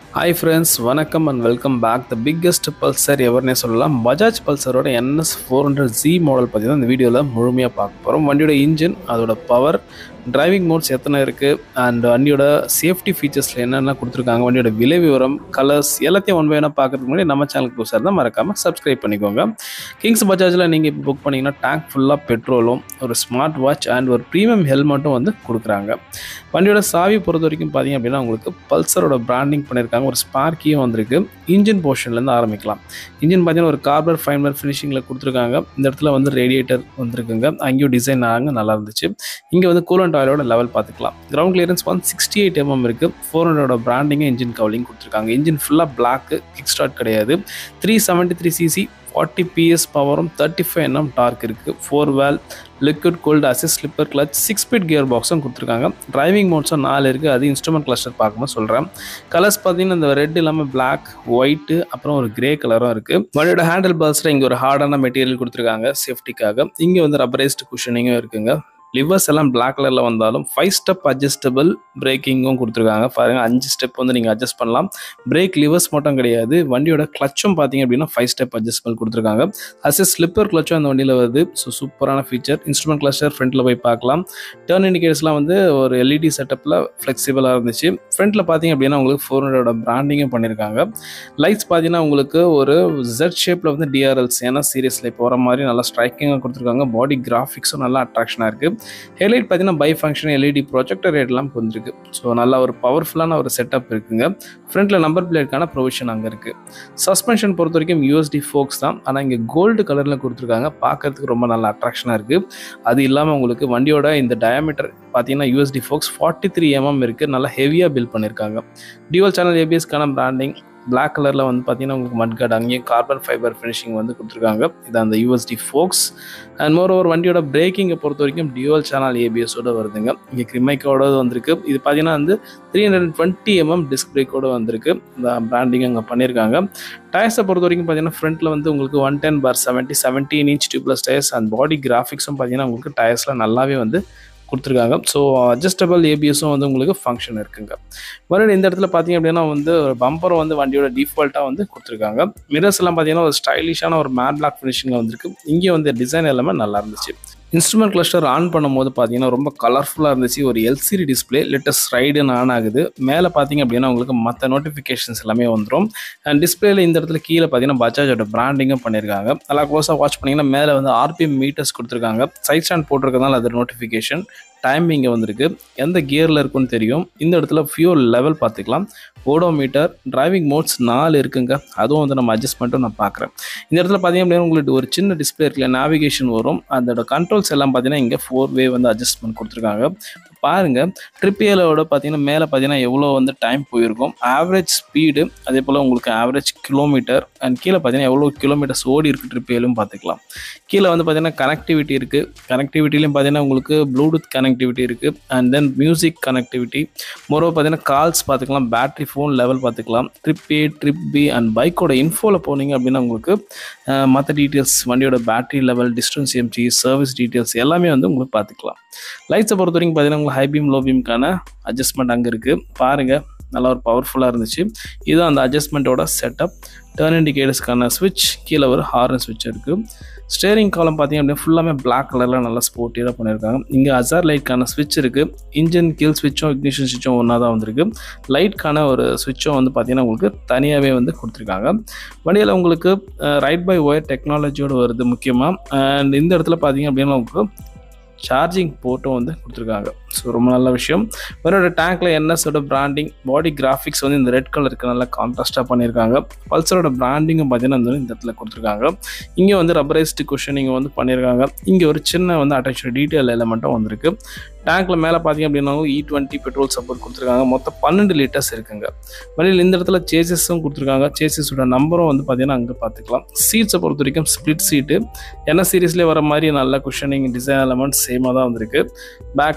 hi friends வணக்கம் and welcome back the biggest Pulsar எவர்னே சொல்லலாம் பஜாஜ் பல்சரோட NS four hundred G model பற்றி தான் இந்த வீடியோவில் முழுமையாக பார்க்க போகிறோம் வண்டியோட இன்ஜின் அதோட பவர் டிரைவிங் மோட்ஸ் எத்தனை இருக்குது அண்ட் வண்டியோட சேஃப்டி ஃபீச்சர்ஸில் என்னென்ன கொடுத்துருக்காங்க வண்டியோட விலை விவரம் கலர்ஸ் எல்லாத்தையும் ஒன் வேணால் பார்க்கறதுக்கு முன்னாடி நம்ம சேனலுக்கு புதுசாக தான் மறக்காமல் சப்ஸ்கிரைப் பண்ணிக்கோங்க கிங்ஸ் பஜாஜில் நீங்கள் இப்போ புக் பண்ணிங்கன்னா டேங்க் ஃபுல்லாக பெட்ரோலும் ஒரு ஸ்மார்ட் வாட்ச் அண்ட் ஒரு ப்ரீமியம் ஹெல்மெட்டும் வந்து கொடுக்குறாங்க வண்டியோட சாவி பொறுத்த வரைக்கும் பார்த்தீங்க அப்படின்னா உங்களுக்கு பல்சரோட பிராண்டிங் பண்ணியிருக்காங்க ஒரு ஸ்பார்க்கியும் வந்திருக்கு இன்ஜின் போர்ஷன்லேருந்து ஆரம்பிக்கலாம் இன்ஜின் பார்த்தீங்கன்னா ஒரு கார்பர் ஃபைனர் ஃபினிஷிங்கில் கொடுத்துருக்காங்க இந்த இடத்துல வந்து ரேடியேட்டர் வந்திருக்குங்க அங்கேயும் டிசைன் ஆகுங்க நல்லா இருந்துச்சு இங்கே வந்து கூலண்ட் ஆயிலோட லெவல் பார்த்துக்கலாம் ground clearance one sixty eight mm இருக்குது ஃபோர் ஹண்ட்ரோட பிராண்டிங்கும் இன்ஜின் கவலிங் கொடுத்துருக்காங்க இன்ஜின் ஃபுல்லாக பிளாக்கு கிக் ஸ்டார்ட் கிடையாது three seventy three cc forty PS பவரும் தேர்ட்டி ஃபைவ் என்எம் டார்க் இருக்குது four valve liquid cooled assist slipper clutch six speed gear பாக்ஸும் கொடுத்துருக்காங்க டிரைவிங் மோட்ஸும் நாலு இருக்குது அது இன்ஸ்ட்ருமெண்ட் கிளஸ்டர் பார்க்கும்போது சொல்கிறேன் கலர்ஸ் பார்த்தீங்கன்னா இந்த ரெட் இல்லாமல் பிளாக் ஒயிட்டு அப்புறம் ஒரு கிரே கலரும் இருக்குது வண்டியோட ஹேண்டில் பால்ஸில் இங்கே ஒரு ஹார்டான மெட்டீரியல் கொடுத்துருக்காங்க சேஃப்டிக்காக இங்கே வந்து ரப்பரைஸ்டு குஷனிங்கும் இருக்குங்க லிவர்ஸ் எல்லாம் பிளாக் கலரில் வந்தாலும் ஃபைவ் ஸ்டெப் அட்ஜஸ்டபிள் பிரேக்கிங்கும் கொடுத்துருக்காங்க பாருங்கள் அஞ்சு ஸ்டெப் வந்து நீங்கள் அட்ஜஸ்ட் பண்ணலாம் பிரேக் லிவர்ஸ் மட்டும் கிடையாது வண்டியோட கிளச்சும் பார்த்தீங்க அப்படின்னா ஃபைவ் ஸ்டெப் அட்ஜஸ்டபிள் கொடுத்துருக்காங்க அஸ் ஸ்லிப்பர் கிளச்சும் அந்த வண்டியில் வருது ஸோ சூப்பரான ஃபீச்சர் இன்ஸ்ட்ருமெண்ட் கிளஸ்டர் ஃப்ரண்ட்டில் போய் பார்க்கலாம் டேர்ன் இண்டிகேட்டர்ஸ்லாம் வந்து ஒரு எல்இடி செட்டப்பில் ஃப்ளெக்சிபிளாக இருந்துச்சு ஃப்ரண்ட்டில் பார்த்தீங்க அப்படின்னா உங்களுக்கு ஃபோர் ஹண்ட்ரடோட பிராண்டிங்கும் பண்ணியிருக்காங்க லைட்ஸ் பார்த்தீங்கன்னா உங்களுக்கு ஒரு ஜெட் ஷேப்பில் வந்து டிஆர்எல்ஸ் ஏன்னா சீரியஸில் இப்போ வர மாதிரி நல்லா ஸ்ட்ரைக்கிங்காக கொடுத்துருக்காங்க பாடி கிராஃபிக்ஸும் நல்லா அட்ராக்ஷனாக இருக்குது ஹெட்லைட் பார்த்தீங்கன்னா bi function LED projector headlamp வந்துருக்கு ஸோ நல்ல ஒரு பவர்ஃபுல்லான ஒரு செட்டப் இருக்குங்க ஃப்ரண்ட்டில் நம்பர் பிளேட்கான ப்ரொவிஷன் அங்கே இருக்குது சஸ்பென்ஷன் பொறுத்த வரைக்கும் யூஎஸ்டி ஃபோக்ஸ் தான் ஆனால் இங்கே கோல்டு கலரில் கொடுத்துருக்காங்க பார்க்கறதுக்கு ரொம்ப நல்ல அட்ராக்ஷனாக இருக்குது அது இல்லாமல் உங்களுக்கு வண்டியோட இந்த டயாமீட்டர் பார்த்தீங்கன்னா USD forks forty three mm இருக்குது நல்லா ஹெவியாக பில்ட் பண்ணியிருக்காங்க டியூவல் சேனல் ஏபிஎஸ்க்கான பிராண்டிங் பிளாக் கலரில் வந்து பார்த்தீங்கன்னா உங்களுக்கு மட்கார்டு அங்கேயும் கார்பன் ஃபைபர் ஃபினிஷிங் வந்து கொடுத்துருக்காங்க இது அந்த USD forks and moreover வண்டியோட பிரேக்கிங்கை பொறுத்த வரைக்கும் டியூவல் சேனல் ஏபிஎஸோட வருதுங்க இங்கே கிரிமைக்கோட வந்திருக்கு இது பார்த்தீங்கன்னா வந்து three hundred twenty mm disc பிரேக்கோட வந்திருக்கு இந்த பிராண்டிங் அங்கே பண்ணியிருக்காங்க டயர்ஸை பொறுத்த வரைக்கும் பார்த்தீங்கன்னா ஃப்ரண்ட்டில் வந்து உங்களுக்கு one ten per seventy seventeen inch tubeless tyres and body கிராஃபிக்ஸும் பார்த்தீங்கன்னா உங்களுக்கு டயர்ஸில் நல்லாவே வந்து கொடுத்துருக்காங்க ஸோ அட்ஜஸ்டபிள் ஏபிஎஸும் வந்து உங்களுக்கு ஃபங்க்ஷன் இருக்குங்க மறுபடியும் இந்த இடத்துல பார்த்தீங்க அப்படின்னா வந்து ஒரு பம்பரும் வந்து வண்டியோட டிஃபால்ட்டாக வந்து கொடுத்துருக்காங்க மிரர்ஸ் எல்லாம் பார்த்தீங்கன்னா ஒரு ஸ்டைலிஷான ஒரு மேட் பிளாக் ஃபினிஷிங்கில் வந்திருக்கு இங்கே வந்து டிசைன் எல்லாமே நல்லா இருந்துச்சு இன்ஸ்ட்ருமெண்ட் கிளஸ்டர் ஆன் பண்ணும்போது பார்த்தீங்கன்னா ரொம்ப கலர்ஃபுல்லாக இருந்துச்சு ஒரு எல்சிடி டிஸ்பிளே லேட்டஸ்ட் ரைடுன்னு ஆன் ஆகுது மேலே பார்த்தீங்க அப்படின்னா உங்களுக்கு மற்ற நோட்டிஃபிகேஷன்ஸ் எல்லாமே வந்துடும் அண்ட் டிஸ்பிளேல இந்த இடத்துல கீழே பார்த்தீங்கன்னா பஜாஜோட பிராண்டிங்கும் பண்ணியிருக்காங்க நல்லா க்ளோஸாக வாட்ச் பண்ணிங்கன்னா மேலே வந்து ஆர்பிஎம் மீட்டர்ஸ் கொடுத்துருக்காங்க சைட் ஸ்டாண்ட் போட்டிருக்கனால அது நோட்டிஃபிகேஷன் டைம் இங்கே வந்திருக்கு எந்த கியரில் இருக்குன்னு தெரியும் இந்த இடத்துல ஃபியூல் லெவல் பார்த்துக்கலாம் ஓடோமீட்டர் டிரைவிங் மோட்ஸ் நாலு இருக்குங்க அதுவும் வந்து நம்ம அட்ஜஸ்ட்மெண்ட்டும் நான் பார்க்குறேன் இந்த இடத்துல பார்த்தீங்க அப்படின்னா உங்களுக்கு ஒரு சின்ன டிஸ்பிளே இருக்குல்ல நேவிகேஷன் வரும் அதோட கண்ட்ரோல்ஸ் எல்லாம் பார்த்தீங்கன்னா இங்கே ஃபோர் வே வந்து அட்ஜஸ்ட்மெண்ட் கொடுத்துருக்காங்க பாருங்கள் ட்ரிப் ஏலோட பார்த்தீங்கன்னா மேலே பார்த்தீங்கன்னா எவ்வளோ வந்து டைம் போயிருக்கும் ஆவரேஜ் ஸ்பீடு அதே போல் உங்களுக்கு ஆவரேஜ் கிலோமீட்டர் அண்ட் கீழே பார்த்தீங்கன்னா எவ்வளோ கிலோமீட்டர்ஸ் ஓடி இருக்குது ட்ரிப் ஏலும் பார்த்துக்கலாம் கீழே வந்து பார்த்தீங்கன்னா கனெக்டிவிட்டி இருக்குது கனெக்டிவிட்டிலையும் பார்த்தீங்கன்னா உங்களுக்கு ப்ளூடூத் கனெக்டிவிட்டி இருக்குது and then music connectivity more பார்த்தீங்கன்னா கால்ஸ் பார்த்துக்கலாம் பேட்டரி ஃபோன் லெவல் பார்த்துக்கலாம் trip A trip B and பைக்கோட இன்ஃபோவில் போனீங்க அப்படின்னா உங்களுக்கு மற்ற டீட்டெயில்ஸ் வண்டியோட பேட்டரி லெவல் டிஸ்டன்ஸ் எம்ஜி சர்வீஸ் டீட்டெயில்ஸ் எல்லாமே வந்து உங்களுக்கு பார்த்துக்கலாம் லைட்ஸை பொறுத்த வரைக்கும் பார்த்தீங்கன்னா உங்களுக்கு ஹை பீம் லோ பீம்க்கான அட்ஜஸ்ட்மெண்ட் அங்கே இருக்குது பாருங்கள் நல்லா ஒரு பவர்ஃபுல்லாக இருந்துச்சு இதுதான் அந்த அட்ஜஸ்ட்மெண்ட்டோட செட்டப் டேர்ன் இண்டிகேட்டர்ஸ்க்கான ஸ்விட்ச் கீழே ஒரு ஹார்ன் ஸ்விட்ச் இருக்குது ஸ்டேரிங் காலம் பார்த்தீங்க அப்படின்னா ஃபுல்லாமே பிளாக் கலரில் நல்லா ஸ்போர்ட்டியாக பண்ணியிருக்காங்க இங்கே அசார் லைட்க்கான ஸ்விட்ச் இருக்குது இன்ஜின் கீழ் ஸ்விட்சும் இக்னிஷன் ஸ்விட்சும் ஒன்றா தான் வந்திருக்கு லைட்க்கான ஒரு ஸ்விட்சும் வந்து பார்த்தீங்கன்னா உங்களுக்கு தனியாகவே வந்து கொடுத்துருக்காங்க வண்டியில் உங்களுக்கு ரைட் பை ஒயர் டெக்னாலஜியோடு வருது முக்கியமாக அண்ட் இந்த இடத்துல பார்த்தீங்க அப்படின்னா உங்களுக்கு சார்ஜிங் போர்ட்டும் வந்து கொடுத்துருக்காங்க ஸோ ரொம்ப நல்ல விஷயம் வேறோட டேங்க்கில் என்எஸோட பிராண்டிங் பாடி கிராஃபிக்ஸ் வந்து இந்த ரெட் கலருக்கு நல்லா கான்ட்ராஸ்ட்டாக பண்ணியிருக்காங்க பல்சரோட பிராண்டிங்கும் பார்த்தீங்கன்னா வந்து இந்த இடத்துல கொடுத்துருக்காங்க இங்கே வந்து ரப்பரைஸ்டு கொஷனிங் வந்து பண்ணியிருக்காங்க இங்கே ஒரு சின்ன வந்து அட்டாச்சு டீட்டெயில் எலமெண்ட்டும் வந்திருக்கு டேங்க்கில் மேலே பார்த்தீங்க அப்படின்னா இ டுவெண்ட்டி பெட்ரோல் சப்போர்ட் கொடுத்துருக்காங்க மொத்தம் பன்னெண்டு லிட்டர்ஸ் இருக்குங்க வழியில் இந்த இடத்துல சேசஸும் கொடுத்துருக்காங்க சேசஸோட நம்பரும் வந்து பார்த்தீங்கன்னா அங்கே பார்த்துக்கலாம் சீட்ஸை பொறுத்த வரைக்கும் ஸ்ப்ளிட் சீட்டு என்ன சீரீஸ்லேயே வர மாதிரி நல்ல குஷனிங் டிசைன் எலமெண்ட் சேமாக தான் வந்திருக்கு பேக்கில் கை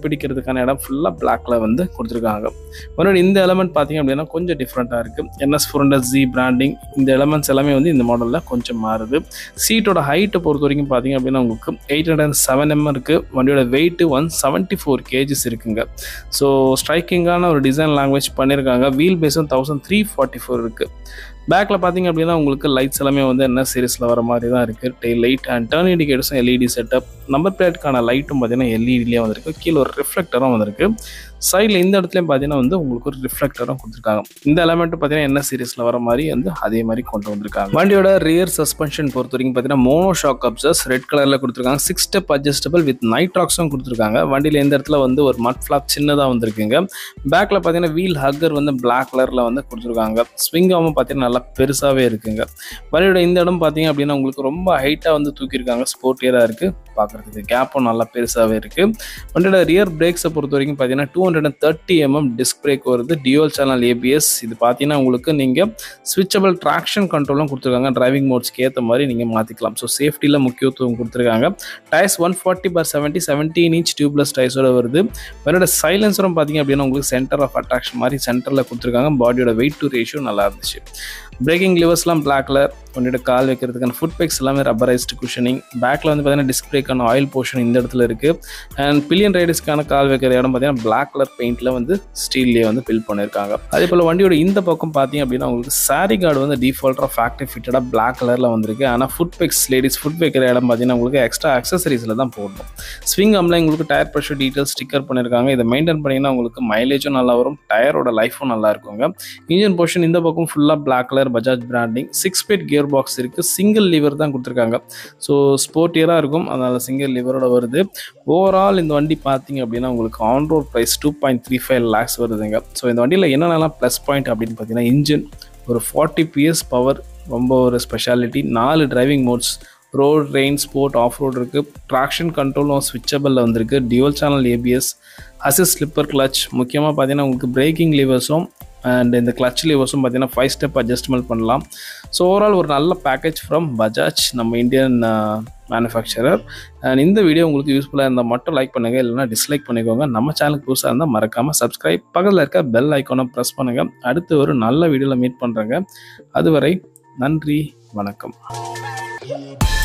பிடிக்கிறதுக்கான இடம் ஃபுல்லாக பிளாக்ல வந்து கொடுத்துருக்காங்க மறுபடியும் இந்த எலமெண்ட் பார்த்தீங்க அப்படின்னா கொஞ்சம் டிஃப்ரெண்ட்டாக இருக்குது NS four hundred G branding இந்த எலமெண்ட்ஸ் எல்லாமே வந்து இந்த மாடலில் கொஞ்சம் மாறுது சீட்டோட ஹைட்டை பொறுத்த வரைக்கும் பார்த்தீங்க அப்படின்னா உங்களுக்கு எயிட் ஹண்ட்ரட் செவன் எம் இருக்குது வண்டியோட weight one seventy four KGs இருக்குங்க ஸோ ஸ்ட்ரைக்கிங்கான ஒரு டிசைன் லாங்குவேஜ் பண்ணியிருக்காங்க வீல் பேஸும் தௌசண்ட் த்ரீ ஃபார்ட்டி ஃபோர் இருக்குது பேக்கில் பார்த்தீங்க அப்படின்னா உங்களுக்கு லைட்ஸ் எல்லாமே வந்து என்ன சீரிஸில் வர மாதிரி தான் இருக்குது டெய்ல் லைட் அண்ட் டர்ன் இண்டிகேட்டர்ஸும் எல்இடி செட்டப் நம்பர் பிளேட்டுக்கான லைட்டும் பார்த்தீங்கன்னா எல்இடிலேயே வந்திருக்கு கீழே ஒரு ரிஃப்ளெக்டரும் வந்திருக்கு சைடில் இந்த இடத்துலையும் பார்த்தீங்கன்னா வந்து உங்களுக்கு ஒரு ரிஃப்ளெக்டரும் கொடுத்துருக்காங்க இந்த எலமெண்ட் பார்த்தீங்கன்னா என்ன சீரிஸில் வர மாதிரி வந்து அதே மாதிரி கொண்டு வந்திருக்காங்க வண்டியோட ரியர் சஸ்பென்ஷன் பொறுத்த வரைக்கும் பார்த்தீங்கன்னா மோனோ ஷாக் அப்சர்ஸ் ரெட் கலரில் கொடுத்துருக்காங்க சிக்ஸ் ஸ்டெப் அட்ஜஸ்டபிள் வித் நைட்ராக்ஸும் கொடுத்துருக்காங்க வண்டியில் எந்த இடத்துல வந்து ஒரு மட் ஃப்ளாப் சின்னதாக வந்திருக்குங்க பேக்கில் பார்த்தீங்கன்னா வீல் ஹக்கர் வந்து பிளாக் கலரில் வந்து கொடுத்துருக்காங்க ஸ்விங்காவும் பார்த்தீங்கன்னா நல்லா பெருசாகவே இருக்குங்க வண்டியோட இந்த இடம் பார்த்தீங்க அப்படின்னா உங்களுக்கு ரொம்ப ஹைட்டாக வந்து தூக்கியிருக்காங்க ஸ்போர்ட்டியராக இருக்குது பார்க்குறதுக்கு கேப்பும் நல்லா பெருசாகவே இருக்குது வண்டியோட ரியர் பிரேக்ஸை பொறுத்த வரைக்கும் பார்த்தீங்கன்னா two hundred and thirty mm disc brake வருது டியூவல் சேனல் ஏபிஎஸ் இது பார்த்தீங்கன்னா உங்களுக்கு நீங்கள் ஸ்விட்சபிள் ட்ராக்ஷன் கண்ட்ரோலும் கொடுத்துருக்காங்க டிரைவிங் மோட்ஸ்க்கு ஏற்ற மாதிரி நீங்கள் மாற்றிக்கலாம் ஸோ சேஃப்டியில் முக்கியத்துவம் கொடுத்துருக்காங்க tyres one forty per seventy seventeen inch tubeless டயர்ஸோட வருது வண்டியோட சைலன்சரும் பார்த்தீங்க அப்படின்னா உங்களுக்கு சென்டர் ஆஃப் அட்ராக்ஷன் மாதிரி சென்டரில் கொடுத்துருக்காங்க பாடியோட வெயிட் டு ரேஷியோ நல்லா இருந்துச்சு பிரேக்கிங் லிவர்ஸ்லாம் பிளாக் கலர் உன்னோட கால் வைக்கிறதுக்கான ஃபுட் பேக்ஸ் எல்லாமே ரப்பரைஸ்டு குஷனிங் பேக்கில் வந்து பார்த்தீங்கன்னா டிஸ்க் பிரேக்கான ஆயில் போர்ஷன் இந்த இடத்துல இருக்குது அண்ட் பில்லியன் ரைடர்ஸ்க்கான கால் வைக்கிற இடம் பார்த்தீங்கன்னா பிளாக் கலர் பெயிண்டில் வந்து ஸ்டீல்லேயே வந்து பில் பண்ணியிருக்காங்க அதே போல் வண்டியோட இந்த பக்கம் பார்த்தீங்க அப்படின்னா உங்களுக்கு சாரி கார்டு வந்து டிஃபால்ட்டாக ஃபேக்ட்ரி ஃபிட்டடாக பிளாக் கலரில் வந்திருக்கு ஆனால் ஃபுட் பேக்ஸ் லேடிஸ் ஃபுட் வைக்கிற இடம் பார்த்தீங்கன்னா உங்களுக்கு எக்ஸ்ட்ரா அக்சசரிஸில் தான் போடணும் ஸ்விங் அம்ல உங்களுக்கு டயர் ப்ரெஷர் டீட்டெயில் ஸ்டிக்கர் பண்ணியிருக்காங்க இதை மெயின்டைன் பண்ணிங்கன்னா உங்களுக்கு மைலேஜும் நல்லா வரும் டயரோட லைஃபும் நல்லா இருக்குங்க இன்ஜின் போர்ஷன் இந்த பக்கம் ஃபுல்லாக black colour Bajaj branding six speed gear box இருக்குது சிங்கிள் லிவர் தான் கொடுத்துருக்காங்க ஸோ ஸ்போர்ட்டியராக இருக்கும் அதனால் சிங்கிள் லிவரோட வருது ஓவரால் இந்த வண்டி பார்த்தீங்க அப்படின்னா உங்களுக்கு on road price two point three five lakhs வருதுங்க ஸோ இந்த வண்டியில் என்னென்னலாம் ப்ளஸ் பாயிண்ட் அப்படின்னு பார்த்தீங்கன்னா இன்ஜின் ஒரு ஃபார்ட்டி பிஎஸ் பவர் ரொம்ப ஒரு ஸ்பெஷாலிட்டி நாலு driving modes road rain sport off road இருக்குது ட்ராக்ஷன் கண்ட்ரோலும் ஸ்விட்சபிளில் வந்திருக்கு dual channel ABS assist slipper clutch முக்கியமாக பார்த்தீங்கன்னா உங்களுக்கு பிரேக்கிங் லிவர்ஸும் அண்ட் இந்த கிளச் லிவர்ஸும் பார்த்தீங்கன்னா ஃபைவ் ஸ்டெப் அட்ஜஸ்ட்மெண்ட் பண்ணலாம் ஸோ ஓவரால் ஒரு நல்ல பேக்கேஜ் ஃப்ரம் பஜாஜ் நம்ம இந்தியன் மேனுஃபேக்சரர் அண்ட் இந்த வீடியோ உங்களுக்கு யூஸ்ஃபுல்லாக இருந்தால் மட்டும் லைக் பண்ணுங்கள் இல்லைனா டிஸ்லைக் பண்ணிக்கோங்க நம்ம சேனலுக்கு புதுசாக இருந்தால் மறக்காமல் சப்ஸ்கிரைப் பக்கத்தில் இருக்க பெல் ஐக்கானை ப்ரெஸ் பண்ணுங்கள் அடுத்து ஒரு நல்ல வீடியோவில் மீட் பண்ணுறேங்க அதுவரை நன்றி வணக்கம்